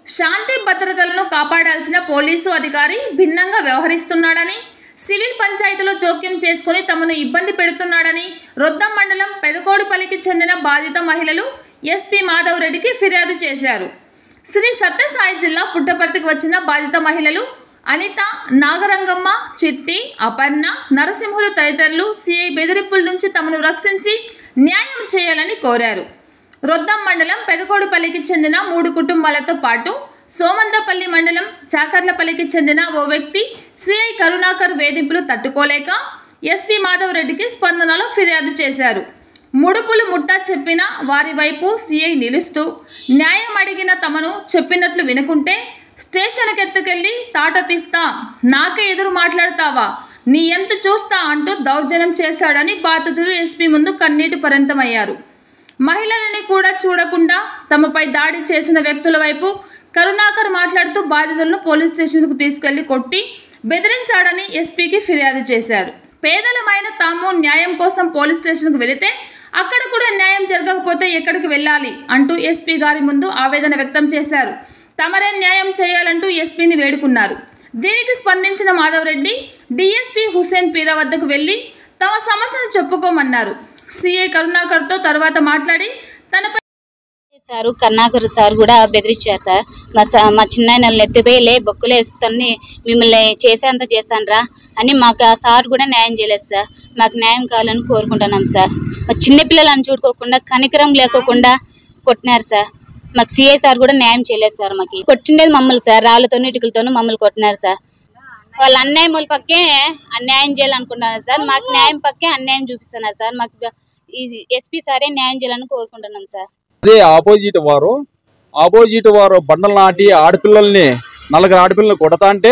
శాంతి భద్రతలను కాపాడాల్సిన పోలీసు అధికారి భిన్నంగా వ్యవహరిస్తున్నాడని సివిల్ పంచాయతీలో జోక్యం చేసుకుని తమను ఇబ్బంది పెడుతున్నాడని రొద్దం మండలం పెదకోడిపల్లికి చెందిన బాధిత మహిళలు ఎస్పీ మాధవ్ రెడ్డికి ఫిర్యాదు చేశారు శ్రీ సత్యసాయి జిల్లా పుట్టపర్తికి వచ్చిన బాధిత మహిళలు అనిత నాగరంగమ్మ చిట్టి అపర్ణ నరసింహులు తదితరులు సిఐ బెదిరింపుల నుంచి తమను రక్షించి న్యాయం చేయాలని కోరారు రొద్దం మండలం పెదకోడిపల్లికి చెందిన మూడు కుటుంబాలతో పాటు సోమందపల్లి మండలం చాకర్లపల్లికి చెందిన ఓ వ్యక్తి సిఐ కరుణాకర్ వేధింపులు తట్టుకోలేక ఎస్పీ మాధవ్ రెడ్డికి స్పందనలో ఫిర్యాదు చేశారు ముడుపులు ముట్టా చెప్పిన వారి వైపు సిఐ నిలుస్తూ న్యాయం అడిగిన తమను చెప్పినట్లు వినుకుంటే స్టేషన్కి ఎత్తుకెళ్ళి తాట తీస్తా నాకే ఎదురు మాట్లాడతావా నీ ఎంత చూస్తా అంటూ దౌర్జన్యం చేశాడని బాధితులు ఎస్పీ ముందు కన్నీటి పరంతమయ్యారు మహిళలని కూడా చూడకుండా తమపై దాడి చేసిన వ్యక్తుల వైపు కరుణాకర్ మాట్లాడుతూ బాధితులను పోలీస్ స్టేషన్కు తీసుకెళ్లి కొట్టి బెదిరించాడని ఎస్పీకి ఫిర్యాదు చేశారు పేదలమైన తాము న్యాయం కోసం పోలీస్ స్టేషన్కు వెళితే అక్కడ కూడా న్యాయం జరగకపోతే ఎక్కడికి వెళ్ళాలి అంటూ ఎస్పీ గారి ముందు ఆవేదన వ్యక్తం చేశారు తమరే న్యాయం చేయాలంటూ ఎస్పీని వేడుకున్నారు దీనికి స్పందించిన మాధవరెడ్డి డిఎస్పీ హుసేన్ పీరా వద్దకు వెళ్లి తమ సమస్యను చెప్పుకోమన్నారు సిఐ కరుణాకర్తో తర్వాత మాట్లాడి తనపై సారు కరుణాకర్ సార్ కూడా బెదిరించారు సార్ మా సా మా చిన్న ఎత్తిపోయి లే బొక్కులు వేసుకొని మిమ్మల్ని చేసేంత చేస్తానరా అని మాకు ఆ సార్ కూడా న్యాయం చేయలేదు సార్ మాకు న్యాయం కావాలని కోరుకుంటున్నాం సార్ మా చిన్న పిల్లలను చూడుకోకుండా కనికరం లేకోకుండా కొట్టినారు సార్ మాకు సిఐ సార్ కూడా న్యాయం చేయలేదు సార్ మాకు కొట్టిండేది మమ్మల్ని సార్ రాళ్ళతోనూ ఇటుకలతోనూ మమ్మల్ని కొట్టినారు సార్ వాళ్ళ అన్యాయం వాళ్ళ పక్కే అన్యాయం చేయాలనుకుంటున్నారు సార్ మాకు న్యాయం పక్కే అన్యాయం చూపిస్తున్నారు సార్ మాకు ఈ ఎస్పీ సారే న్యాయం చేయాలని కోరుకుంటున్నాం సార్ అదే ఆపోజిట్ వారు ఆపోజిట్ వారు బండలు నాటి ఆడపిల్లల్ని నలుగురు ఆడపిల్లల్ని కొడతా అంటే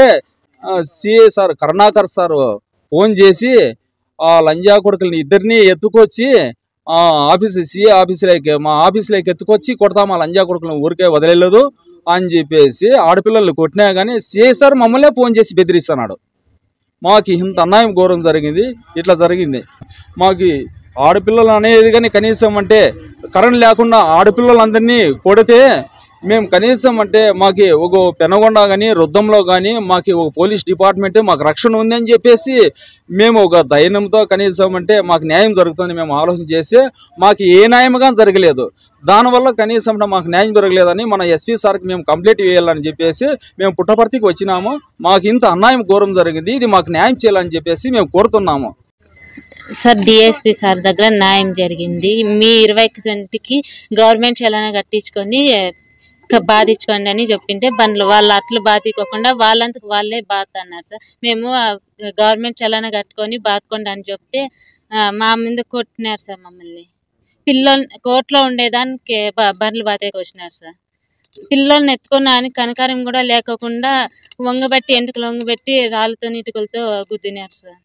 CA sir Karunakar sir phone చేసి ఆ లంజా కొడుకుల్ని ఇద్దరిని ఎత్తుకొచ్చి ఆ ఆఫీస్ సిఏ ఆఫీసులోకి మా ఆఫీసులోకి ఎత్తుకొచ్చి కొడతా మా లంజా కొడుకులను ఊరికే వదిలేదు అని చెప్పేసి ఆడపిల్లల్ని కొట్టినా కానీ సిఏ సార్ మమ్మల్నే ఫోన్ చేసి బెదిరిస్తున్నాడు మాకు ఇంత అన్యాయం ఘోరం జరిగింది ఇట్లా జరిగింది మాకు ఆడపిల్లలు అనేది కానీ కనీసం అంటే కరెంట్ లేకుండా ఆడపిల్లలందరినీ కొడితే మేము కనీసం అంటే మాకు ఒక పెనగొండ కానీ రుద్దంలో కానీ మాకు ఒక పోలీస్ డిపార్ట్మెంట్ మాకు రక్షణ ఉంది అని చెప్పేసి మేము ఒక ధైర్యంతో కనీసం అంటే మాకు న్యాయం జరుగుతుంది మేము ఆలోచన చేసి మాకు ఏ న్యాయంగా జరగలేదు దానివల్ల కనీసం అంటే మాకు న్యాయం జరగలేదని మన ఎస్పీ సార్కి మేము కంప్లైంట్ వేయాలని చెప్పేసి మేము పుట్టపర్తికి వచ్చినాము మాకు ఇంత అన్యాయం ఘోరం జరిగింది ఇది మాకు న్యాయం చేయాలని చెప్పేసి మేము కోరుతున్నాము సార్ డిఎస్పి సార్ దగ్గర న్యాయం జరిగింది మీ ఇరవై సెంట్కి గవర్నమెంట్ చలానా కట్టించుకొని క- బాధించుకోండి అని చెప్పింటే బండ్లు వాళ్ళు అట్లా బాధికోకుండా వాళ్ళంతకు వాళ్ళే బాధ అన్నారు సార్ మేము ఆ గవర్నమెంట్ చలానా కట్టుకొని బాదుకోండి అని చెప్తే ఆ, మా మీద కొట్టినారు సార్ మమ్మల్ని పిల్లల్ని కోర్టులో ఉండేదానికి బ- బండ్లు బాధకి వచ్చినారు సార్ పిల్లల్ని ఎత్తుకున్నా అని కనకారం కూడా లేకోకుండా వంగబెట్టి ఎంటుకలు వంగబెట్టి రాళ్ళతో ఇటుకలతో గుద్దినారు సార్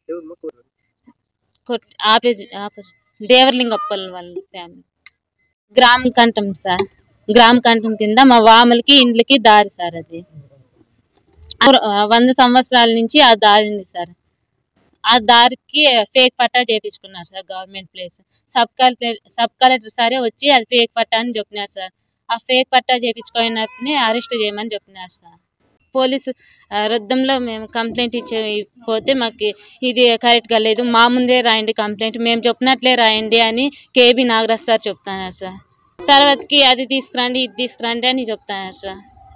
కొట్- ఆపోజి ఆపోజిట్ దేవరలింగప్పల్ వాళ్ళ ఫ్యామిలీ గ్రామ కంఠం సార్ గ్రామ కంఠం కింద మా వాములకి ఇండ్లకి దారి సార్ అది ఆ, వంద సంవత్సరాల నుంచి ఆ దారి ఉంది సార్ ఆ దారికి ఫేక్ పట్టా చేపించుకున్నారు sir government place sub collector sub collector సారే వచ్చి అది ఫేక్ పట్టా అని చెప్పినారు సార్ ఆ ఫేక్ పట్టా చేపించుకున్నట్టుని అరెస్ట్ చేయమని చెప్పినారు సార్ పోలీసు ఆ, రొద్దంలో మేము కంప్లైంట్ ఇచ్చే పోతే మాకు ఇది కరెక్ట్గా లేదు మా ముందే రాయండి కంప్లైంట్ మేము చెప్పినట్లే రాయండి అని కేబీ నాగరాజ్ సార్ చెప్తున్నారు సార్ తర్వాతకి అది తీసుకురండి ఇది తీసుకురండి అని చెప్తున్నారు సార్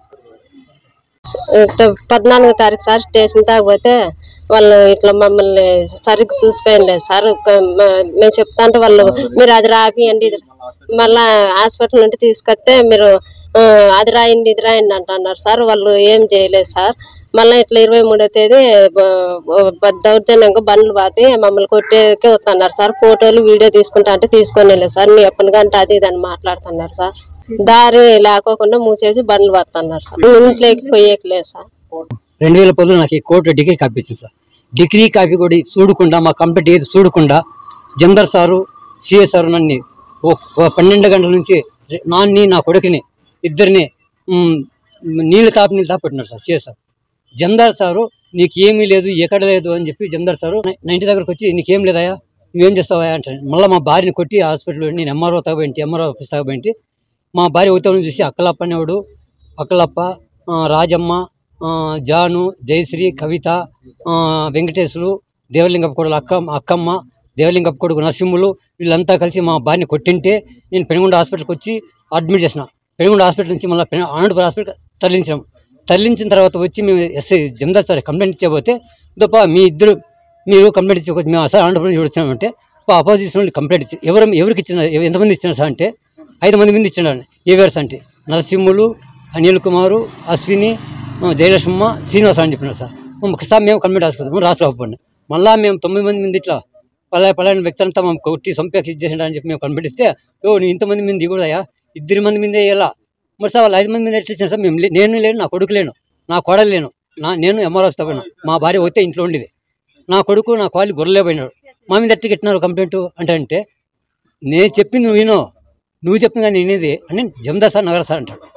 ఇట్లా పద్నాలుగో తారీఖు సార్ స్టేషన్ దాకా పోతే వాళ్ళు ఇట్లా మమ్మల్ని సరిగ్గా చూసుకోలేదు సార్ ఒక మ- మేము చెప్తా అంటే వాళ్ళు మీరు అది రాపియండి ఇది మళ్ళా హాస్పిటల్ నుండి తీసుకొస్తే మీరు ఆ, అది రాయండి ఇది రాయండి అంటున్నారు సార్ వాళ్ళు ఏం చేయలేదు సార్ మళ్ళీ ఇట్లా ఇరవై మూడో తేదీ బ- బ- దౌర్జన్యంగా బండ్లు పాతి మమ్మల్ని కొట్టేకే వస్తున్నారు సార్ ఫోటోలు వీడియో తీసుకుంటా అంటే తీసుకొని వెళ్ళలేదు సార్ నీ ఎప్పటి గంట అది ఇది అని మాట్లాడుతున్నారు సార్ దారి లేకోకుండా మూసేసి బండ్లు పడుతున్నారు సార్ ఇంట్లోకి పోయేయట్లేదు సార్ రెండు వేల పదిలో నాకు ఈ కోర్టు డిగ్రీ కాపీ ఇచ్చింది సార్ డిగ్రీ కాపీ కూడా చూడకుండా మా కంప్లీట్ ఏది చూడకుండా జందర్ సారు సిఏ సారు నన్ను ఓ- ఓ పన్నెండు గంటల నుంచి నాన్ని నా కొడుకుని ఇద్దరిని మ్, నీళ్ళు తాపి నీళ్ళు తాపి పెట్టినారు సార్ సిఏ సార్ జందార్ సారు నీకు ఏమీ లేదు ఎక్కడ లేదు అని చెప్పి జందార్ సారు నా నా ఇంటి దగ్గరకు వచ్చి నీకేం లేదయా నువ్వేం చేస్తావా అంటే మళ్ళీ మా భార్యని కొట్టి హాస్పిటల్ నేను ఎంఆర్ఓ తగ్గబెంటి ఎంఆర్ఓ ఆఫీస్ తగ్గబెంటి మా భార్య ఉత్తరం చూసి అక్కలప్పనేవాడు అక్కలప్ప ఆ, రాజమ్మ ఆ, జాను జయశ్రీ కవిత ఆ, వెంకటేశ్వరు దేవలింగప్ప కొడుకు అక్క అక్కమ్మ దేవలింగప్ప కొడుకు నరసింహులు వీళ్ళంతా కలిసి మా భార్యని కొట్టింటే నేను పెనుగొండ హాస్పిటల్కి వచ్చి అడ్మిట్ చేసిన పెనుగొండ హాస్పిటల్ నుంచి మళ్ళీ పెను అనంతపురం హాస్పిటల్ తరలించాం తరలించిన తర్వాత వచ్చి మేము ఎస్ఐ జమదార్ సార్ కంప్లైంట్ ఇచ్చకపోతే దప్ప మీ ఇద్దరు మీరు కంప్లైంట్ ఇచ్చుకోవచ్చు మేము సార్ అనంతపురం నుంచి వచ్చామంటే అపోజిషన్ వాళ్ళు కంప్లైంట్ ఇచ్చి ఎవరు ఎవరికి ఇచ్చిన ఎంతమంది ఇచ్చినారు సార్ అంటే ఐదు మంది మంది ఇచ్చినారు ఏవిఆర్స్ అంటే నరసింహులు అనిల్ కుమారు అశ్విని ఆ, జయలక్ష్మమ్మ శ్రీనివాస అని చెప్పినారు సార్ ఒకసారి మేము కంప్లైంట్ రాసుకుంటాము రాసుకోకపోండి మళ్ళా మేము తొమ్మిది మంది మంది ఇట్లా పలా పలాని వ్యక్తి అంతా మేము కొట్టి సంపేకి ఇచ్చేసిండ అని చెప్పి మేము కంప్లైంట్ ఇస్తే ఓ నీ ఇంతమంది మంది దిగుడయా ఇద్దరు మంది మీద ఎలా మరి సార్ వాళ్ళు ఐదు మంది మీద ఎట్లా ఇచ్చారు సార్ మేము లే- నేను లేను నా కొడుకు లేను నా కోడలు లేను నా నేను ఎంఆర్ఎస్ పోయినా మా భార్య పోతే ఇంట్లో ఉండేది నా కొడుకు నా కాళ్ళు గొర్రెలే పోయినాడు మా మీద ఎట్లా పెట్టినారు కంప్లైంట్ అంటే అంటే నేను చెప్పింది నువ్వు వినో నువ్వు చెప్పింది కానీ వినేది అని జమదా సార్ నగర సార్ అంటాడు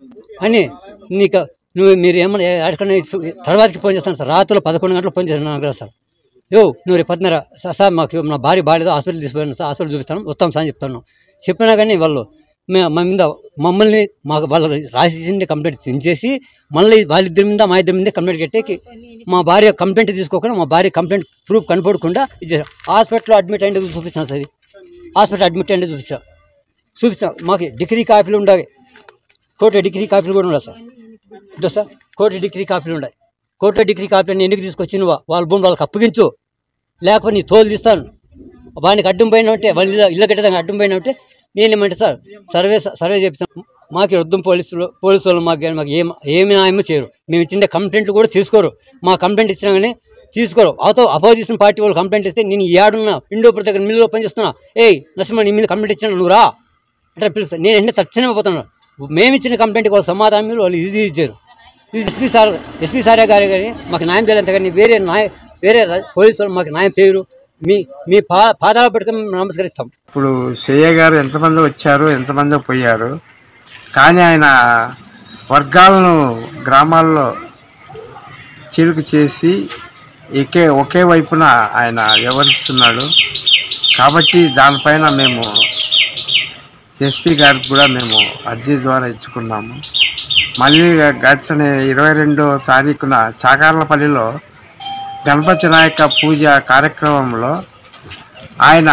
అని నీకు నువ్వు మీరు ఏమన్నా ఎక్కడన్నా తర్వాతకి ఫోన్ చేస్తాను సార్ రాత్రిలో పదకొండు గంటలకు ఫోన్ చేస్తాను నగర సార్ యో నువ్వు రేపు పొద్దున్నర సార్ సార్ మాకు నా భార్య బాగాలేదు హాస్పిటల్ తీసుకుపోయాను సార్ హాస్పిటల్ చూపిస్తాను వస్తాం సార్ అని చెప్తాను చెప్పినా కానీ వాళ్ళు మే- మా మీద మమ్మల్ని మాకు వాళ్ళు రాసి కంప్లైంట్ దించేసి మళ్ళీ వాళ్ళిద్దరి మీద మా ఇద్దరి మీద కంప్లైంట్ కట్టేకి మా భార్య కంప్లైంట్ తీసుకోకుండా మా భార్య కంప్లైంట్ ప్రూఫ్ కనపడకుండా ఇచ్చేసారు హాస్పిటల్లో అడ్మిట్ అయ్యింది చూపిస్తాను సార్ ఇది హాస్పిటల్ అడ్మిట్ అయ్యింది చూపిస్తా చూపిస్తా మాకు డిగ్రీ కాపీలు ఉండాలి కోర్టు డిగ్రీ కాపీలు కూడా ఉండాలి సార్ ఇదో సార్ కోర్టు డిగ్రీ కాపీలు ఉన్నాయి కోర్టు డిగ్రీ కాపీలు ఎందుకు తీసుకొచ్చి నువ్వు వాళ్ళ భూమి వాళ్ళకి అప్పగించు లేకపోతే నీ తోలు తీస్తాను వానికి అడ్డం పోయినా ఉంటే వాళ్ళ ఇల్లు ఇళ్ళ కట్టేదానికి అడ్డం పోయినా ఉంటే నేను ఏమంటే సార్ సర్వే సర్వే చేపిస్తాను మాకు వద్దాం పోలీసులు పోలీసు వాళ్ళు మాకు కానీ మాకు ఏం ఏమి న్యాయమో చేయరు మేము ఇచ్చిన కంప్లైంట్లు కూడా తీసుకోరు మా కంప్లైంట్ ఇచ్చినా కానీ తీసుకోరు అవతో అపోజిషన్ పార్టీ వాళ్ళు కంప్లైంట్ ఇస్తే నేను ఈ ఆడున్నా ఇండోపర్ దగ్గర మిల్లులో పనిచేస్తున్నా ఏయ్ నరసింహ నీ మీద కంప్లైంట్ ఇచ్చిన నువ్వు రా అంటే పిలుస్తాను నేను వెంటనే తక్షణమే పోతున్నాను మేము ఇచ్చిన కంప్లైంట్కి వాళ్ళు సమాధానం మీరు వాళ్ళు ఇది ఇచ్చారు ఇది ఎస్పీ సార్ ఎస్పీ సారే గారి గారి మాకు న్యాయం చేయాలంత కానీ వేరే న్యాయ వేరే రా- పోలీసు వాళ్ళు మాకు న్యాయం చేయరు మీ మీ పా పాదాల పట్టుకొని మేము నమస్కరిస్తాం ఇప్పుడు సేయ గారు ఎంతమంది వచ్చారు ఎంతమంది పోయారు కానీ ఆయన వర్గాలను గ్రామాల్లో చిరుకు చేసి ఎకే ఒకే వైపున ఆయన వ్యవహరిస్తున్నాడు కాబట్టి దానిపైన మేము ఎస్పీ గారికి కూడా మేము అర్జీ ద్వారా ఇచ్చుకున్నాము మళ్ళీ గడిచిన ఇరవై రెండో తారీఖున చాకార్లపల్లిలో గణపతి నాయక పూజ కార్యక్రమంలో ఆయన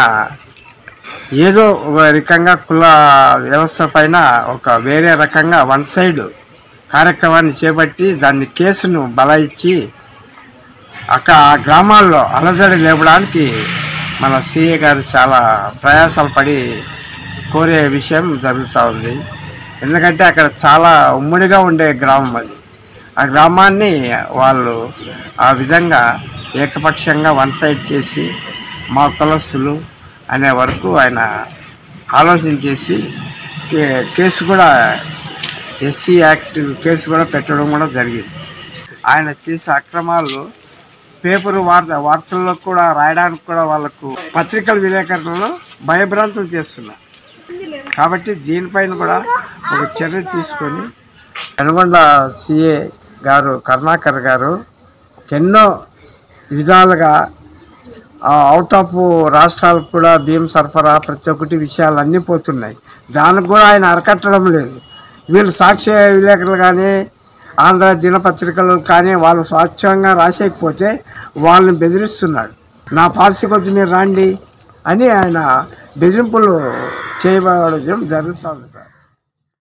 ఏదో ఒక రకంగా కుల వ్యవస్థ పైన ఒక వేరే రకంగా వన్ సైడ్ కార్యక్రమాన్ని చేపట్టి దాన్ని కేసును బలాయిచ్చి అక్కడ ఆ గ్రామాల్లో అలజడి లేపడానికి మన సీఏ గారు చాలా ప్రయాసాలు పడి కోరే విషయం జరుగుతూ ఉంది ఎందుకంటే అక్కడ చాలా ఉమ్మడిగా ఉండే గ్రామం అది ఆ గ్రామాన్ని వాళ్ళు ఆ విధంగా ఏకపక్షంగా వన్ సైడ్ చేసి మా కులస్తులు అనే వరకు ఆయన ఆలోచన చేసి కే- కేసు కూడా ఎస్సీ యాక్ట్ కేసు కూడా పెట్టడం కూడా జరిగింది ఆయన చేసే అక్రమాలు పేపర్ వార్త వార్తల్లో కూడా రాయడానికి కూడా వాళ్ళకు పత్రికల విలేకరులను భయభ్రాంతులు చేస్తున్నారు కాబట్టి దీనిపైన కూడా ఒక చర్య తీసుకొని పెనుగొండ సిఏ గారు కరుణాకర్ గారు ఎన్నో విధాలుగా అవుట్ ఆఫ్ రాష్ట్రాలకు కూడా బియ్యం సరఫరా ప్రతి ఒక్కటి విషయాలు అన్నీ పోతున్నాయి దానికి కూడా ఆయన అరకట్టడం లేదు వీళ్ళు సాక్ష్య విలేకరులు కానీ ఆంధ్ర దినపత్రికలు కానీ వాళ్ళు స్వచ్ఛంగా రాసేయకపోతే వాళ్ళని బెదిరిస్తున్నాడు నా పాలసీ కొద్ది మీరు రండి అని ఆయన బెదిరింపులు చేయబడడం జరుగుతుంది సార్